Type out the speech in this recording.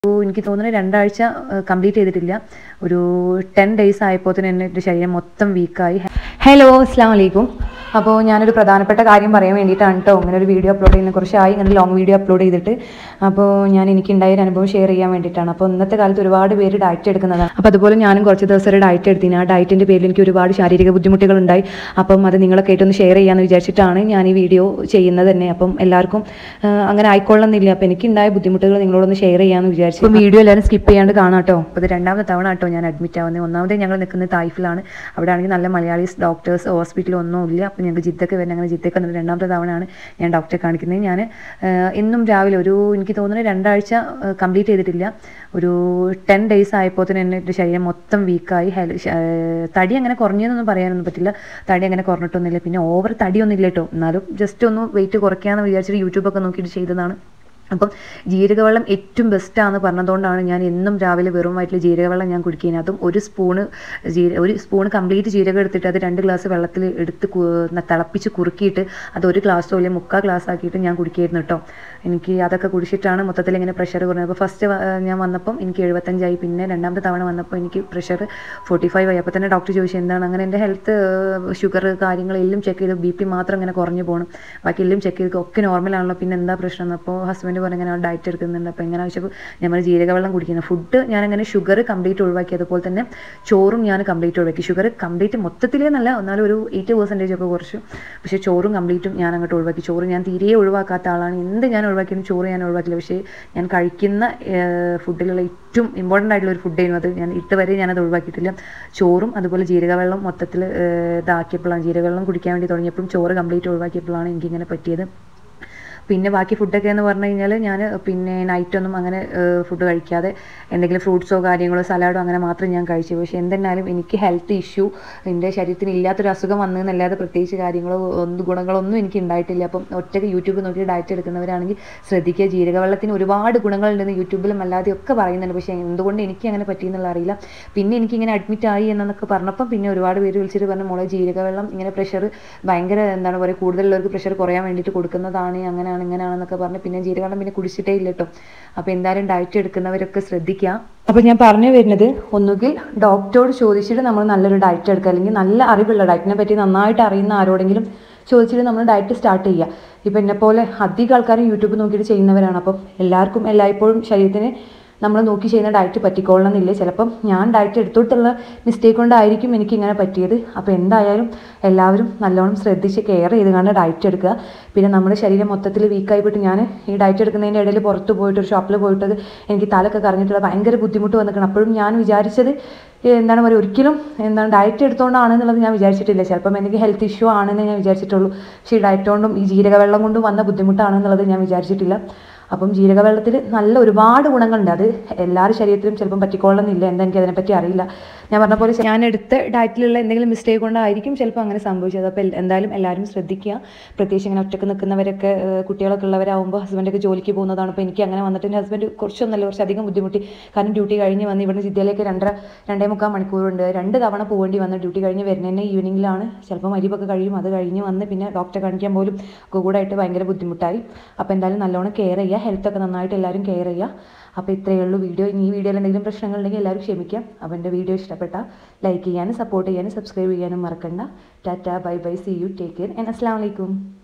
എനിക്ക് തോന്നുന്നത് രണ്ടാഴ്ച കംപ്ലീറ്റ് ചെയ്തിട്ടില്ല ഒരു ടെൻ ഡേയ്സ് ആയപ്പോൾ തന്നെ എൻ്റെ ശരീരം മൊത്തം വീക്കായി ഹലോ അസ്സാം വലൈക്കും അപ്പോൾ ഞാനൊരു പ്രധാനപ്പെട്ട കാര്യം പറയാൻ വേണ്ടിയിട്ടാണ് കേട്ടോ ഇങ്ങനെ ഒരു വീഡിയോ അപ്ലോഡ് ചെയ്യുന്ന കുറച്ചായി ഇങ്ങനെ ലോങ് വീഡിയോ അപ്ലോഡ് ചെയ്തിട്ട് അപ്പോൾ ഞാൻ എനിക്കുണ്ടായ ഒരു അനുഭവം ഷെയർ ചെയ്യാൻ വേണ്ടിയിട്ടാണ് അപ്പോൾ ഇന്നത്തെ കാലത്ത് ഒരുപാട് പേര് ഡയറ്റ് എടുക്കുന്നതാണ് അപ്പോൾ അതുപോലെ ഞാനും കുറച്ച് ദിവസം ഒരു ഡയറ്റ് എടുത്തിന് ആ ഡയറ്റിൻ്റെ പേരിൽ എനിക്ക് ഒരുപാട് ശാരീരിക ബുദ്ധിമുട്ടുകളുണ്ടായി അപ്പം അത് നിങ്ങളൊക്കെ ആയിട്ടൊന്ന് ഷെയർ ചെയ്യാമെന്ന് വിചാരിച്ചിട്ടാണ് ഞാൻ ഈ വീഡിയോ ചെയ്യുന്നത് തന്നെ അപ്പം എല്ലാവർക്കും ആ, അങ്ങനെ ആയിക്കൊള്ളുന്നില്ല അപ്പോൾ എനിക്കുണ്ടായ ബുദ്ധിമുട്ടുകൾ നിങ്ങളോടൊന്ന് ഷെയർ ചെയ്യാമെന്ന് വിചാരിച്ചു അപ്പോൾ വീഡിയോ എല്ലാവരും സ്കിപ്പ് ചെയ്യാണ്ട് കാണാം കേട്ടോ അപ്പോൾ ഇത് രണ്ടാമത്തെ തവണ കേട്ടോ ഞാൻ അഡ്മിറ്റ് ആവുന്നത് ഒന്നാമതേ ഞങ്ങൾ നിൽക്കുന്നത് തായ്ഫിലാണ് അവിടെ ആണെങ്കിൽ നല്ല മലയാളീസ് ഡോക്ടേഴ്സ് ഹോസ്പിറ്റൽ ഒന്നും ഇല്ല അപ്പോൾ ഞങ്ങൾക്ക് ജിദ്ദക്ക് വരുന്നത് അങ്ങനെ ജിദ്ദക്ക് വന്നിട്ട് രണ്ടാമത്തെ തവണയാണ് ഞാൻ ഡോക്ടറെ കാണിക്കുന്നത് ഞാൻ എന്നും രാവിലെ ഒരു എനിക്ക് തോന്നുന്നത് രണ്ടാഴ്ച കംപ്ലീറ്റ് ചെയ്തിട്ടില്ല ഒരു ടെൻ ഡേയ്സ് ആയപ്പോൾ തന്നെ എൻ്റെ ശരീരം മൊത്തം വീക്കായി ഹെൽ തടി അങ്ങനെ കുറഞ്ഞതെന്നൊന്നും പറയാനൊന്നും പറ്റില്ല തടി അങ്ങനെ കുറഞ്ഞിട്ടൊന്നുമില്ല പിന്നെ ഓവർ തടിയൊന്നും ഇല്ല കേട്ടോ എന്നാലും ജസ്റ്റ് ഒന്ന് വെയിറ്റ് കുറയ്ക്കാമെന്ന് വിചാരിച്ചിട്ട് യൂട്യൂബൊക്കെ നോക്കിയിട്ട് ചെയ്തതാണ് അപ്പം ജീരകവെള്ളം ഏറ്റവും ബെസ്റ്റാന്ന് പറഞ്ഞതുകൊണ്ടാണ് ഞാൻ എന്നും രാവിലെ വെറും വയറ്റിൽ ജീരകവെള്ളം ഞാൻ കുടിക്കുന്നത് അതും ഒരു സ്പൂണ് ജീര ഒരു സ്പൂണ് കംപ്ലീറ്റ് ജീരകം എടുത്തിട്ട് അത് രണ്ട് ഗ്ലാസ് വെള്ളത്തിൽ എടുത്ത് കു- ന- തിളപ്പിച്ച് കുറുക്കിയിട്ട് അത് ഒരു ഗ്ലാസ്സോ അല്ലെങ്കിൽ മുക്കാൽ ഗ്ലാസ് ആക്കിയിട്ട് ഞാൻ കുടിക്കായിരുന്നു കേട്ടോ എനിക്ക് അതൊക്കെ കുടിച്ചിട്ടാണ് മൊത്തത്തിൽ ഇങ്ങനെ പ്രഷർ കുറഞ്ഞത് അപ്പോൾ ഫസ്റ്റ് ഞാൻ വന്നപ്പം എനിക്ക് എഴുപത്തഞ്ചായി പിന്നെ രണ്ടാമത്തെ തവണ വന്നപ്പോൾ എനിക്ക് പ്രഷർ ഫോർട്ടി ഫൈവ് ആയി അപ്പോൾ തന്നെ ഡോക്ടർ ചോദിച്ചു എന്താണ് അങ്ങനെ എൻ്റെ ഹെൽത്ത് ഷുഗർ കാര്യങ്ങളെല്ലാം ചെക്ക് ചെയ്തു ബി പി മാത്രം ഇങ്ങനെ കുറഞ്ഞു പോകണം ബാക്കി എല്ലാം ചെക്ക് ചെയ്ത് ഒക്കെ നോർമലാണല്ലോ പിന്നെ എന്താ പ്രശ്നം എന്ന് അപ്പോൾ ഹസ്ബൻഡ് പറഞ്ഞു ഇങ്ങനെ ഡയറ്റ് എടുക്കുന്നുണ്ട് അപ്പോൾ എങ്ങനെ വെച്ചപ്പോൾ നമ്മൾ ജീരകവെള്ളം കുടിക്കുന്നത് ഫുഡ് ഞാൻ അങ്ങനെ ഷുഗർ കംപ്ലീറ്റ് ഒഴിവാക്കി അതുപോലെ തന്നെ ചോറും ഞാൻ കംപ്ലീറ്റ് ഒഴിവാക്കി ഷുഗർ കംപ്ലീറ്റ് മൊത്തത്തിലേ നല്ല എന്നാലും ഒരു എയ്റ്റ് പെർസെൻറ്റേജ് ഒക്കെ കുറച്ചു പക്ഷേ ചോറും കംപ്ലീറ്റും ഞാൻ അങ്ങോട്ട് ഒഴിവാക്കി ചോറ് ഞാൻ തീരെ ഒഴിവാക്കാത്ത ആളാണ് എന്ത് ഞാൻ ഒഴിവാക്കിയാലും ചോറ് ഞാൻ ഒഴിവാക്കില്ല പക്ഷേ ഞാൻ കഴിക്കുന്ന ഫുഡിലുള്ള ഏറ്റവും ഇമ്പോർട്ടൻ്റ് ആയിട്ടുള്ള ഒരു ഫുഡായിരുന്നു അത് ഞാൻ ഇതുവരെ ഞാനത് ഒഴിവാക്കിയിട്ടില്ല ചോറും അതുപോലെ ജീരകവെള്ളം മൊത്തത്തിൽ ഇതാക്കിയപ്പോഴാണ് ജീരകവെള്ളം കുടിക്കാൻ വേണ്ടി തുടങ്ങിയപ്പോഴും ചോറ് കംപ്ലീറ്റ് ഒഴിവാക്കിയപ്പോഴാണ് എനിക്കിങ്ങനെ പറ്റിയത് പിന്നെ ബാക്കി ഫുഡൊക്കെ എന്ന് പറഞ്ഞു കഴിഞ്ഞാൽ ഞാൻ പിന്നെ നൈറ്റൊന്നും അങ്ങനെ ഫുഡ് കഴിക്കാതെ എന്തെങ്കിലും ഫ്രൂട്ട്സോ കാര്യങ്ങളോ സലാഡോ അങ്ങനെ മാത്രം ഞാൻ കഴിച്ചു പക്ഷേ എന്തെന്നാലും എനിക്ക് ഹെൽത്ത് ഇഷ്യൂ എൻ്റെ ശരീരത്തിന് ഇല്ലാത്തൊരു അസുഖം വന്നതെന്നല്ലാതെ പ്രത്യേകിച്ച് കാര്യങ്ങളോ ഒന്നും ഗുണങ്ങളൊന്നും എനിക്ക് ഉണ്ടായിട്ടില്ല അപ്പം ഒറ്റയ്ക്ക് യൂട്യൂബ് നോക്കി ഡയറ്റ് എടുക്കുന്നവരാണെങ്കിൽ ശ്രദ്ധിക്കുക ജീരകവെള്ളത്തിന് ഒരുപാട് ഗുണങ്ങളുണ്ടെന്ന് യൂട്യൂബിലും അല്ലാതെ ഒക്കെ പറയുന്നുണ്ട് പക്ഷേ എന്തുകൊണ്ട് എനിക്ക് അങ്ങനെ പറ്റിയെന്നുള്ള അറിയില്ല പിന്നെ എനിക്കിങ്ങനെ അഡ്മിറ്റ് ആയി എന്നൊക്കെ പറഞ്ഞപ്പം പിന്നെ ഒരുപാട് പേര് വിളിച്ചിട്ട് പറഞ്ഞു മോളെ ജീരകവെള്ളം ഇങ്ങനെ പ്രഷർ ഭയങ്കര എന്താണ് പറയുക കൂടുതലുള്ളവർക്ക് പ്രഷർ കുറയാൻ വേണ്ടിയിട്ട് കൊടുക്കുന്നതാണ് അങ്ങനെയാണ് ഇങ്ങനെയാണെന്നൊക്കെ പറഞ്ഞ് പിന്നെ ജീരകവെള്ളം പിന്നെ കുടിച്ചിട്ടേ ഇല്ല കേട്ടോ അപ്പോൾ എന്തായാലും ഡയറ്റ് എടുക്കുന്നവരൊക്കെ ശ്രദ്ധിക്കുക അപ്പോൾ ഞാൻ പറഞ്ഞു വരുന്നത് ഒന്നുകിൽ ഡോക്ടറോട് ചോദിച്ചിട്ട് നമ്മൾ നല്ലൊരു ഡയറ്റ് എടുക്കുക അല്ലെങ്കിൽ നല്ല അറിവുള്ള ഡയറ്റിനെ പറ്റി നന്നായിട്ട് അറിയുന്ന ആരോടെങ്കിലും ചോദിച്ചിട്ട് നമ്മൾ ഡയറ്റ് സ്റ്റാർട്ട് ചെയ്യുക ഇപ്പം എന്നെ പോലെ അധികം ആൾക്കാരും യൂട്യൂബ് നോക്കിയിട്ട് ചെയ്യുന്നവരാണ് അപ്പം എല്ലാവർക്കും എല്ലായ്പ്പോഴും ശരീരത്തിന് നമ്മൾ നോക്കി ചെയ്യുന്ന ഡയറ്റ് പറ്റിക്കൊള്ളണമെന്നില്ല ചിലപ്പം ഞാൻ ഡയറ്റ് എടുത്തോട്ടുള്ള മിസ്റ്റേക്ക് കൊണ്ടായിരിക്കും എനിക്ക് ഇങ്ങനെ പറ്റിയത് അപ്പോൾ എന്തായാലും എല്ലാവരും നല്ലോണം ശ്രദ്ധിച്ച് കെയർ ചെയ്ത് കണ്ട് ഡയറ്റ് എടുക്കുക പിന്നെ നമ്മുടെ ശരീരം മൊത്തത്തിൽ വീക്കായി പോയിട്ട് ഞാൻ ഈ ഡയറ്റ് എടുക്കുന്നതിൻ്റെ ഇടയിൽ പുറത്ത് പോയിട്ട് ഒരു ഷോപ്പിൽ പോയിട്ട് എനിക്ക് തലൊക്കെ കറങ്ങിയിട്ടുള്ള ഭയങ്കര ബുദ്ധിമുട്ട് വന്നിരിക്കണം അപ്പോഴും ഞാൻ വിചാരിച്ചത് എന്താണ് പറയുക ഒരിക്കലും എന്താണ് ഡയറ്റ് എടുത്തുകൊണ്ടാണ് എന്നുള്ളത് ഞാൻ വിചാരിച്ചിട്ടില്ല ചിലപ്പം എനിക്ക് ഹെൽത്ത് ഇഷ്യൂ ആണെന്ന് ഞാൻ വിചാരിച്ചിട്ടുള്ളൂ പക്ഷേ ഈ ഡയറ്റ് കൊണ്ടും ഈ ജീരകവെള്ളം കൊണ്ടും വന്ന ബുദ്ധിമുട്ടാണെന്നുള്ളത് ഞാൻ വിചാരിച്ചിട്ടില്ല അപ്പം ജീരകവെള്ളത്തിൽ നല്ല ഒരുപാട് ഗുണങ്ങളുണ്ട് അത് എല്ലാവരുടെ ശരീരത്തിലും ചിലപ്പം പറ്റിക്കൊള്ളുന്നില്ല എന്താ എനിക്ക് അതിനെപ്പറ്റി അറിയില്ല ഞാൻ പറഞ്ഞ പോലെ ഞാൻ എടുത്ത ഡയറ്റിലുള്ള എന്തെങ്കിലും മിസ്റ്റേക്ക് കൊണ്ടായിരിക്കും ചിലപ്പോൾ അങ്ങനെ സംഭവിച്ചത് അപ്പോൾ എൽ- എന്തായാലും എല്ലാവരും ശ്രദ്ധിക്കുക പ്രത്യേകിച്ച് ഇങ്ങനെ ഒറ്റക്ക് നിൽക്കുന്നവരൊക്കെ ഏഹ് കുട്ടികളൊക്കെ ഉള്ളവരാകുമ്പോൾ ഹസ്ബൻഡൊക്കെ ജോലിക്ക് പോകുന്നതാണ് അപ്പോൾ എനിക്ക് അങ്ങനെ വന്നിട്ട് എൻ്റെ ഹസ്ബൻഡ് കുറച്ചൊന്നല്ല കുറച്ചധികം ബുദ്ധിമുട്ടി കാരണം ഡ്യൂട്ടി കഴിഞ്ഞ് വന്ന് ഇവിടെ ജിദ്ദയിലേക്ക് രണ്ടര രണ്ടേ മുക്കാൽ മണിക്കൂറുണ്ട് രണ്ട് തവണ പോകേണ്ടി വന്ന് ഡ്യൂട്ടി കഴിഞ്ഞ് വരുന്നതന്നെ ഈവനിങ്ങിലാണ് ചിലപ്പോൾ മരിപ്പൊക്കെ കഴിയും അത് കഴിഞ്ഞ് വന്ന് പിന്നെ ഡോക്ടറെ കാണിക്കാൻ പോലും ഒക്കെ കൂടെ ആയിട്ട് ഭയങ്കര ബുദ്ധിമുട്ടായി അപ്പോൾ എന്തായാലും നല്ലോണം കെയർ ചെയ്യുക ഹെൽത്തൊക്കെ നന്നായിട്ട് എല്ലാവരും കെയർ ചെയ്യുക അപ്പോൾ ഇത്രയേ ഉള്ളൂ വീഡിയോ ഇനി ഈ വീഡിയോയിൽ എന്തെങ്കിലും പ്രശ്നങ്ങളുണ്ടെങ്കിൽ എല്ലാവരും ക്ഷമിക്കാം അപ്പോൾ എൻ്റെ വീഡിയോ ഇഷ്ടപ്പെട്ടാൽ ലൈക്ക് ചെയ്യാനും സപ്പോർട്ട് ചെയ്യാനും സബ്സ്ക്രൈബ് ചെയ്യാനും മറക്കണ്ട tata bye bye see you take care and അസ്സാം വലൈക്കും